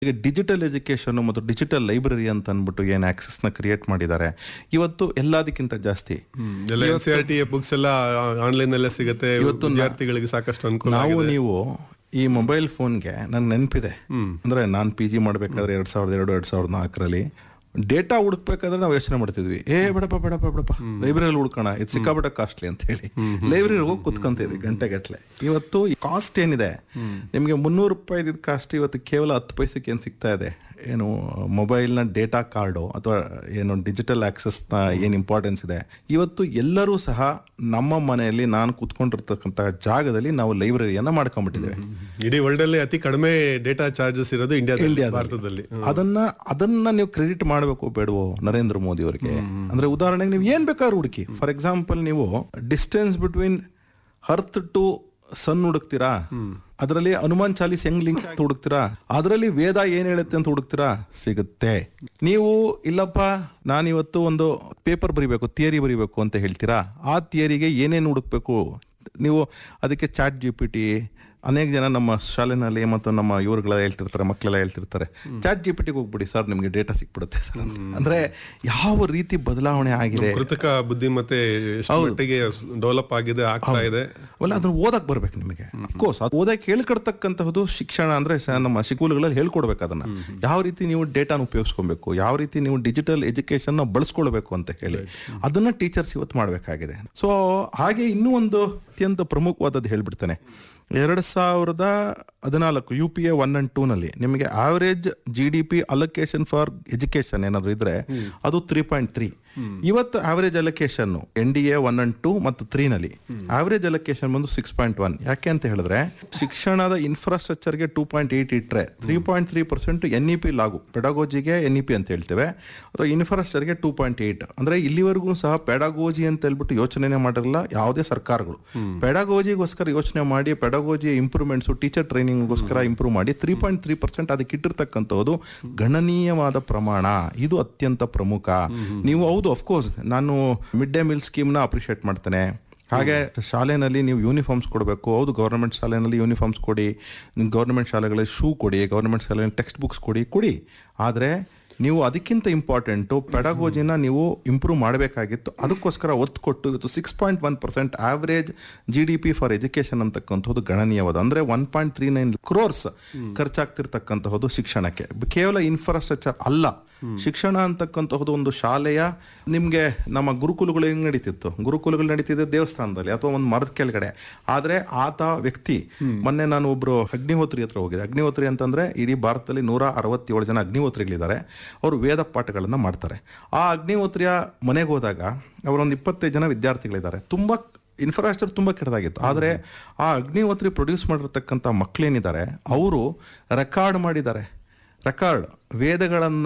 ಈಗ digital education ಮತ್ತು digital library ಅಂತ ಅಂದ್ಬಿಟ್ಟು ಏನ್ ಆಕ್ಸೆಸ್ ನ ಕ್ರಿಯೇಟ್ ಮಾಡಿದ್ದಾರೆ ಇವತ್ತು ಎಲ್ಲದಕ್ಕಿಂತ ಜಾಸ್ತಿ ಎಲ್ಲ N C R T books ಎಲ್ಲ ಆನ್ಲೈನ್ ಅಲ್ಲೇ ಸಿಗುತ್ತೆ ವಿದ್ಯಾರ್ಥಿಗಳಿಗೆ ಸಾಕಷ್ಟು ಅನುಕೂಲ ನಾವು ಆಗಿದೆ. ನೀವು ಈ ಮೊಬೈಲ್ ಫೋನ್ಗೆ ನನ್ ನೆನಪಿದೆ ಅಂದ್ರೆ ನಾನು ಪಿ ಜಿ ಮಾಡ್ಬೇಕಾದ್ರೆ ಎರಡ್ ಸಾವಿರದ ಎರಡು ಎರಡ್ ಸಾವಿರದ ನಾಲ್ಕರಲ್ಲಿ ಡೇಟಾ ಹುಡುಕ್ಬೇಕಾದ್ರೆ ನಾವು ಯೋಚನೆ ಮಾಡ್ತಿದ್ವಿ ಏ ಬೇಡಪ್ಪ ಬೇಡಪ್ಪ ಬೇಡಪ್ಪ ಲೈಬ್ರರಿ ಹುಡ್ಕೋಣ ಇದು ಸಿಕ್ಕಾಪಟ್ಟೆ ಕಾಸ್ಟ್ಲಿ ಅಂತ ಹೇಳಿ ಲೈಬ್ರರಿ ಹೋಗಿ ಕುತ್ಕೊಂತಿದ್ವಿ ಗಂಟೆಗಟ್ಲೆ ಇವತ್ತು ಕಾಸ್ಟ್ ಏನಿದೆ ನಿಮಗೆ ಮುನ್ನೂರು ರೂಪಾಯಿ ಕಾಸ್ಟ್ ಇವತ್ತು ಕೇವಲ ಹತ್ತು ಪೈಸಕ್ಕೆ ಏನು ಸಿಗ್ತಾ ಇದೆ ಏನು ಮೊಬೈಲ್ನ ಡೇಟಾ ಕಾರ್ಡು ಅಥವಾ ಏನು ಡಿಜಿಟಲ್ ಆಕ್ಸೆಸ್ನ ಏನು ಇಂಪಾರ್ಟೆನ್ಸ್ ಇದೆ ಇವತ್ತು ಎಲ್ಲರೂ ಸಹ ನಮ್ಮ ಮನೆಯಲ್ಲಿ ನಾನು ಕೂತ್ಕೊಂಡಿರ್ತಕ್ಕಂಥ ಜಾಗದಲ್ಲಿ ನಾವು ಲೈಬ್ರರಿಯನ್ನ ಮಾಡ್ಕೊಂಡ್ಬಿಟ್ಟಿದ್ದೇವೆ ಇಡೀ ವರ್ಲ್ಡ್ ಅಲ್ಲಿ ಅತಿ ಕಡಿಮೆ ಡೇಟಾ ಚಾರ್ಜಸ್ ಇರೋದು ಇಂಡಿಯಾದಲ್ಲಿ ಇಂಡಿಯಾದಲ್ಲಿ. ಭಾರತದಲ್ಲಿ ಅದನ್ನ ಅದನ್ನ ನೀವು ಕ್ರೆಡಿಟ್ ಮಾಡಬೇಕು ಬೇಡವೋ ನರೇಂದ್ರ ಮೋದಿ ಅವರಿಗೆ ಅಂದ್ರೆ ಉದಾಹರಣೆಗೆ ನೀವು ಏನ್ ಬೇಕಾದ್ರೂ ಹುಡುಕಿ ಫಾರ್ ಎಕ್ಸಾಂಪಲ್ ನೀವು distance between earth to sun ಹುಡುಕ್ತೀರಾ ಅದರಲ್ಲಿ ಹನುಮಾನ್ ಚಾಲೀಸ್ ಹೆಂಗ್ ಲಿಂಕ್ ಅಂತ ಹುಡುಕ್ತೀರಾ ಅದರಲ್ಲಿ ವೇದ ಏನ್ ಹೇಳುತ್ತೆ ಅಂತ ಹುಡುಕ್ತೀರಾ ಸಿಗುತ್ತೆ ನೀವು ಇಲ್ಲಪ್ಪ ನಾನಿವತ್ತು ಒಂದು ಪೇಪರ್ ಬರಿಬೇಕು ಥಿಯರಿ ಬರಿಬೇಕು ಅಂತ ಹೇಳ್ತೀರಾ ಆ ಥಿಯರಿಗೆ ಏನೇನು ಹುಡುಕ್ಬೇಕು ನೀವು ಅದಕ್ಕೆ ಚಾಟ್ ಜಿ ಪಿ ಟಿ ಅನೇಕ ಜನ ನಮ್ಮ ಶಾಲೆನಲ್ಲಿ ಮತ್ತು ನಮ್ಮ ಇವ್ರುಗಳೆಲ್ಲ ಹೇಳ್ತಿರ್ತಾರೆ ಮಕ್ಕಳೆಲ್ಲ ಹೇಳ್ತಿರ್ತಾರೆ ಚಾಟ್ ಜಿ ಪಿ ಟಿಗೆ ಹೋಗ್ಬಿಡಿ ಸರ್ ನಿಮಗೆ ಡೇಟಾ ಸಿಕ್ಬಿಡುತ್ತೆ ಸರ್ ಅಂತ ಅಂದ್ರೆ ಯಾವ ರೀತಿ ಬದಲಾವಣೆ ಆಗಿದೆ ಕೃತಕ ಬುದ್ಧಿಮತ್ತೆ ಎಷ್ಟು ಮಟ್ಟಿಗೆ ಡೆವಲಪ್ ಆಗಿದೆ ಆಗ್ತಾ ಇದೆ ಅಲ್ಲ ಅದನ್ನ ಓದಕ್ ಬರ್ಬೇಕು ನಿಮಗೆ ಅಫ್ಕೋರ್ಸ್ ಅದು ಓದಕ್ಕೆ ಹೇಳ್ಕೊಡ್ತಕ್ಕಂತಹದ್ದು ಶಿಕ್ಷಣ ಅಂದ್ರೆ ಸ- ನಮ್ಮ ಸ್ಕೂಲ್ಗಳಲ್ಲಿ ಹೇಳ್ಕೊಡ್ಬೇಕು ಅದನ್ನ ಯಾವ ರೀತಿ ನೀವು ಡೇಟಾನ ಉಪಯೋಗಿಸ್ಕೊಬೇಕು ಯಾವ ರೀತಿ ನೀವು ಡಿಜಿಟಲ್ ಎಜುಕೇಶನ್ ನ ಬಳಸ್ಕೊಳ್ಬೇಕು ಅಂತ ಹೇಳಿ ಅದನ್ನ ಟೀಚರ್ಸ್ ಇವತ್ತು ಮಾಡಬೇಕಾಗಿದೆ ಸೊ ಹಾಗೆ ಇನ್ನೂ ಒಂದು ಅತ್ಯಂತ ಪ್ರಮುಖವಾದದ್ದು ಹೇಳ್ಬಿಡ್ತೇನೆ ಎರಡು ಸಾವಿರದ ಹದಿನಾಲ್ಕು U P A one and two ನಲ್ಲಿ ನಿಮಗೆ average G D P allocation for education ಏನಾದ್ರು ಇದ್ರೆ ಅದು ತ್ರೀ ಪಾಯಿಂಟ್ ತ್ರೀ ಇವತ್ತು average allocation N D A one and two ಮತ್ತು ತ್ರೀ ನಲ್ಲಿ ಆವರೇಜ್ ಅಲೋಕೇಶನ್ ಬಂದು ಸಿಕ್ಸ್ ಪಾಯಿಂಟ್ ಒನ್ ಯಾಕೆ ಅಂತ ಹೇಳಿದ್ರೆ ಶಿಕ್ಷಣದ ಇನ್ಫ್ರಾಸ್ಟ್ರಕ್ಚರ್ಗೆ ಟೂ ಪಾಯಿಂಟ್ ಏಟ್ ಇಟ್ರೆ three point three percent N E P ಲಾಗು ಪೆಡಗೋಜಿಗೆ ಎನ್ ಇ ಪಿ ಅಂತ ಹೇಳ್ತೇವೆ ಅಥವಾ ಇನ್ಫ್ರಾಸ್ಟ್ರಕ್ಚರ್ಗೆ ಟೂ ಪಾಯಿಂಟ್ ಏಟ್ ಅಂದ್ರೆ ಇಲ್ಲಿವರೆಗೂ ಸಹ ಪೆಡಗೋಜಿ ಅಂತ ಹೇಳ್ಬಿಟ್ಟು ಯೋಚನೆ ಮಾಡಿರಲಿಲ್ಲ ಯಾವುದೇ ಸರ್ಕಾರಗಳು ಪೆಡಗೋಜಿಗೋಸ್ಕರ ಯೋಚನೆ ಮಾಡಿ ಪೆಡಗೋಜಿ ಇಂಪ್ರೂವ್ಮೆಂಟ್ಸ್ ಟೀಚರ್ ಟ್ರೈನಿಂಗ್ಗೋಸ್ಕರ ಇಂಪ್ರೂವ್ ಮಾಡಿ ತ್ರೀ ಪಾಯಿಂಟ್ ತ್ರೀ ಪರ್ಸೆಂಟ್ ಅದಕ್ಕೆ ಇಟ್ಟಿರ್ತಕ್ಕಂಥದ್ದು ಗಣನೀಯವಾದ ಪ್ರಮಾಣ ಇದು ಅತ್ಯಂತ ಪ್ರಮುಖ ನೀವು ಹೌದು ಅಫ್ಕೋರ್ಸ್ ನಾನು ಮಿಡ್ ಡೇ ಮೀಲ್ ಸ್ಕೀಮ್ನ ಅಪ್ರಿಷಿಯೇಟ್ ಮಾಡ್ತೇನೆ ಹಾಗೆ ಶಾಲೆನಲ್ಲಿ ನೀವು ಯೂನಿಫಾರ್ಮ್ಸ್ ಕೊಡಬೇಕು ಹೌದು ಗೌರ್ಮೆಂಟ್ ಶಾಲೆನಲ್ಲಿ ಯೂನಿಫಾರ್ಮ್ಸ್ ಕೊಡಿ ಗೌರ್ಮೆಂಟ್ ಶಾಲೆಗಳಲ್ಲಿ ಶೂ ಕೊಡಿ ಗೌರ್ಮೆಂಟ್ ಶಾಲೆಯಲ್ಲಿ ಟೆಕ್ಸ್ಟ್ ಬುಕ್ಸ್ ಕೊಡಿ ಕೊಡಿ ಆದರೆ ನೀವು ಅದಕ್ಕಿಂತ ಇಂಪಾರ್ಟೆಂಟು ಪೆಡಗೋಜಿನ ನೀವು ಇಂಪ್ರೂವ್ ಮಾಡಬೇಕಾಗಿತ್ತು ಅದಕ್ಕೋಸ್ಕರ ಒತ್ತು ಕೊಟ್ಟು ಇವತ್ತು six point one percent average G D P for education ಅಂತಕ್ಕಂಥದ್ದು ಗಣನೀಯವಾದ ಅಂದ್ರೆ one point three nine crores ಖರ್ಚಾಗ್ತಿರ್ತಕ್ಕಂತಹದ್ದು ಶಿಕ್ಷಣಕ್ಕೆ ಕೇವಲ ಇನ್ಫ್ರಾಸ್ಟ್ರಕ್ಚರ್ ಅಲ್ಲ ಶಿಕ್ಷಣ ಅಂತಕ್ಕಂತಹದ್ದು ಒಂದು ಶಾಲೆಯ ನಿಮ್ಗೆ ನಮ್ಮ ಗುರುಕುಲಗಳು ಹೆಂಗ್ ನಡೀತಿತ್ತು ಗುರುಕುಲಗಳು ನಡೀತಿದ್ದೆ ದೇವಸ್ಥಾನದಲ್ಲಿ ಅಥವಾ ಒಂದು ಮರದ ಕೆಳಗಡೆ ಆದ್ರೆ ಆತ ವ್ಯಕ್ತಿ ಮೊನ್ನೆ ನಾನು ಒಬ್ರು ಅಗ್ನಿಹೋತ್ರಿ ಹತ್ರ ಹೋಗಿದ್ದೆ ಅಗ್ನಿಹೋತ್ರಿ ಅಂತಂದ್ರೆ ಇಡೀ ಭಾರತದಲ್ಲಿ ನೂರ ಅರವತ್ತೇಳು ಜನ ಅಗ್ನಿಹೋತ್ರಿಗಳಿದ್ದಾರೆ ಅವರು ವೇದ ಪಾಠಗಳನ್ನ ಮಾಡ್ತಾರೆ ಆ ಅಗ್ನಿಹೋತ್ರಿಯ ಮನೆಗೆ ಹೋದಾಗ ಅವರೊಂದು ಇಪ್ಪತ್ತೈದು ಜನ ವಿದ್ಯಾರ್ಥಿಗಳಿದ್ದಾರೆ ತುಂಬಾ ಇನ್ಫ್ರಾಸ್ಟ್ರಕ್ಚರ್ ತುಂಬಾ ಕೆಟ್ಟದಾಗಿತ್ತು ಆದರೆ ಆ ಅಗ್ನಿಹೋತ್ರಿ ಪ್ರೊಡ್ಯೂಸ್ ಮಾಡಿರ್ತಕ್ಕಂಥ ಮಕ್ಕಳೇನಿದ್ದಾರೆ ಅವರು ರೆಕಾರ್ಡ್ ಮಾಡಿದ್ದಾರೆ ರೆಕಾರ್ಡ್ ವೇದಗಳನ್ನ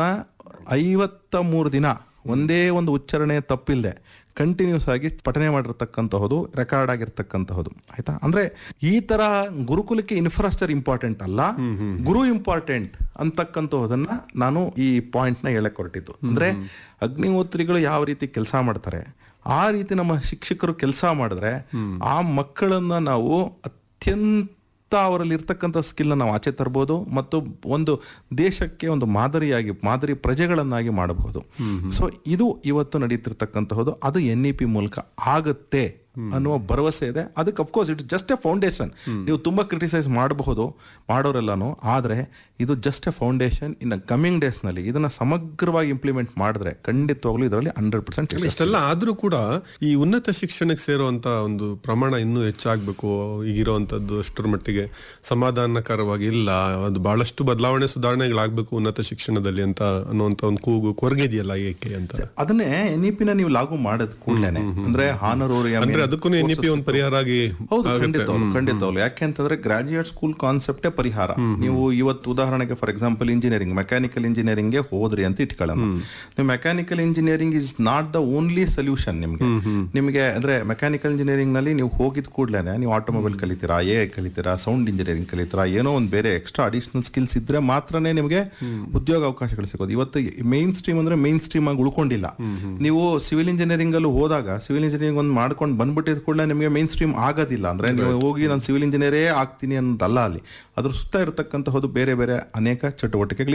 ಐವತ್ತ ಮೂರು ದಿನ ಒಂದೇ ಒಂದು ಉಚ್ಚಾರಣೆ ತಪ್ಪಿಲ್ಲದೆ ಕಂಟಿನ್ಯೂಸ್ ಆಗಿ ಪಠನೆ ಮಾಡಿರ್ತಕ್ಕಂತಹದ್ದು ರೆಕಾರ್ಡ್ ಆಗಿರ್ತಕ್ಕಂತಹದ್ದು ಆಯ್ತಾ ಅಂದ್ರೆ ಈ ತರ ಗುರುಕುಲಕ್ಕೆ ಇನ್ಫ್ರಾಸ್ಟ್ರಕ್ಚರ್ ಇಂಪಾರ್ಟೆಂಟ್ ಅಲ್ಲ ಗುರು ಇಂಪಾರ್ಟೆಂಟ್ ಅಂತಕ್ಕಂತಹದನ್ನ ನಾನು ಈ ಪಾಯಿಂಟ್ ನ ಹೇಳಕ್ ಹೊರಟಿದ್ದು ಅಂದ್ರೆ ಅಗ್ನಿಹೋತ್ರಿಗಳು ಯಾವ ರೀತಿ ಕೆಲಸ ಮಾಡ್ತಾರೆ ಆ ರೀತಿ ನಮ್ಮ ಶಿಕ್ಷಕರು ಕೆಲಸ ಮಾಡಿದ್ರೆ ಆ ಮಕ್ಕಳನ್ನ ನಾವು ಅತ್ಯಂತ ಅವರಲ್ಲಿ ಇರ್ತಕ್ಕಂಥ ಸ್ಕಿಲ್ ನಾವು ಆಚೆ ತರಬಹುದು ಮತ್ತು ಒಂದು ದೇಶಕ್ಕೆ ಒಂದು ಮಾದರಿಯಾಗಿ ಮಾದರಿ ಪ್ರಜೆಗಳನ್ನಾಗಿ ಮಾಡಬಹುದು ಸೊ ಇದು ಇವತ್ತು ನಡೀತಿರ್ತಕ್ಕಂತಹದ್ದು ಅದು ಎನ್ ಇ ಪಿ ಮೂಲಕ ಆಗುತ್ತೆ ಅನ್ನುವ ಭರವಸೆ ಇದೆ ಅದಕ್ಕೆ of course it just a foundation ನೀವು ತುಂಬಾ ಕ್ರಿಟಿಸೈಸ್ ಮಾಡಬಹುದು ಮಾಡೋರೆಲ್ಲಾನು ಆದ್ರೆ ಇದು just a foundation in coming days ನಲ್ಲಿ ಇದನ್ನ ಸಮಗ್ರವಾಗಿ ಇಂಪ್ಲಿಮೆಂಟ್ ಮಾಡಿದ್ರೆ ಖಂಡಿತವಾಗ್ಲೂ ಇದರಲ್ಲಿ ಹಂಡ್ರೆಡ್ ಪರ್ಸೆಂಟ್ ಇಷ್ಟೆಲ್ಲ ಆದ್ರೂ ಕೂಡ ಈ ಉನ್ನತ ಶಿಕ್ಷಣಕ್ಕೆ ಸೇರುವಂತ ಒಂದು ಪ್ರಮಾಣ ಇನ್ನೂ ಹೆಚ್ಚಾಗ್ಬೇಕು ಈಗಿರುವಂತದ್ದು ಅಷ್ಟರ ಮಟ್ಟಿಗೆ ಸಮಾಧಾನಕರವಾಗಿ ಇಲ್ಲ ಅದು ಬಹಳಷ್ಟು ಬದಲಾವಣೆ ಸುಧಾರಣೆಗಳಾಗ್ಬೇಕು ಉನ್ನತ ಶಿಕ್ಷಣದಲ್ಲಿ ಅಂತ ಅನ್ನುವಂತ ಒಂದು ಕೂಗು ಕೊರಗಿದೆಯಲ್ಲ ಏಕೆ ಅಂತ ಅದನ್ನೇ ಎನ್ ಇ ಪಿನ ನೀವು ಲಾಗು ಮಾಡದ್ ಕೂಡಲೇನೆ ಅಂದ್ರೆ ಹಾನರೂರಿಯಂ ಅಂದ್ರೆ ಅದಕ್ಕೂ ಎನ್ ಇ ಪಿ ಒಂದು ಪರಿಹಾರ ಆಗಿ ಹೌದು ಖಂಡಿತವಾಗ್ಲು ಖಂಡಿತವಾಗ್ಲು ಯಾಕೆ ಅಂತಂದ್ರೆ ಗ್ರಾಜುಯೇಟ್ ಸ್ಕೂಲ್ ಕಾನ್ಸೆಪ್ಟೇ ಪರಿಹಾರ ನೀವು ಇವತ್ತು ಉದಾಹರಣೆಗೆ for example engineering mechanical engineering ಗೆ ಹೋದ್ರಿ ಅಂತ ಇಟ್ಕೊಳ್ಳೋಣ ನೀವು mechanical engineering is not the only solution ನಿಮ್ಗೆ ನಿಮಗೆ ಅಂದ್ರೆ ಮೆಕ್ಯಾನಿಕಲ್ ಇಂಜಿನಿಯರಿಂಗ್ ನಲ್ಲಿ ನೀವು ಹೋಗಿದ್ ಕೂಡ್ಲೇನೆ ನೀವು ಆಟೋಮೊಬೈಲ್ ಕಲಿತೀರಾ ಎ ಕಲಿತೀರಾ ಸೌಂಡ್ ಇಂಜಿನಿಯರಿಂಗ್ ಕಲಿತೀರಾ ಏನೋ ಒಂದು ಬೇರೆ ಎಕ್ಸ್ಟ್ರಾ ಅಡಿಷನಲ್ ಸ್ಕಿಲ್ಸ್ ಇದ್ರೆ ಮಾತ್ರನೇ ನಿಮಗೆ ಉದ್ಯೋಗ ಅವಕಾಶಗಳು ಸಿಗೋದು ಇವತ್ತು ಮೈನ್ ಸ್ಟ್ರೀಮ್ ಅಂದ್ರೆ ಮೈನ್ ಸ್ಟ್ರೀಮ್ ಆಗಿ ಉಳ್ಕೊಂಡಿಲ್ಲ ನೀವು ಸಿವಿಲ್ ಇಂಜಿನಿಯರಿಂಗ್ ಅಲ್ಲೂ ಹೋದಾಗ ಸಿವಿಲ್ ಇಂಜಿನಿಯರಿಂಗ್ ಒಂದು ಮಾಡ್ಕೊಂಡು ಬಂದ್ಬಿಟ್ಟು ಬಂದ್ಬಿಟ್ಟಿದ ಕೂಡಲೇ ನಿಮಗೆ ಮೈನ್ ಸ್ಟ್ರೀಮ್ ಆಗೋದಿಲ್ಲ ಅಂದ್ರೆ ನೀವು ಹೋಗಿ ನಾನು ಸಿವಿಲ್ ಇಂಜಿನಿಯರೇ ಆಗ್ತೀನಿ ಅನ್ನೋದಲ್ಲ ಅಲ್ಲಿ ಅದ್ರ ಸುತ್ತ ಇರತಕ್ಕಂತಹದ್ದು ಬೇರೆ ಬೇರೆ ಅನೇಕ ಚಟುವಟಿಕೆಗಳು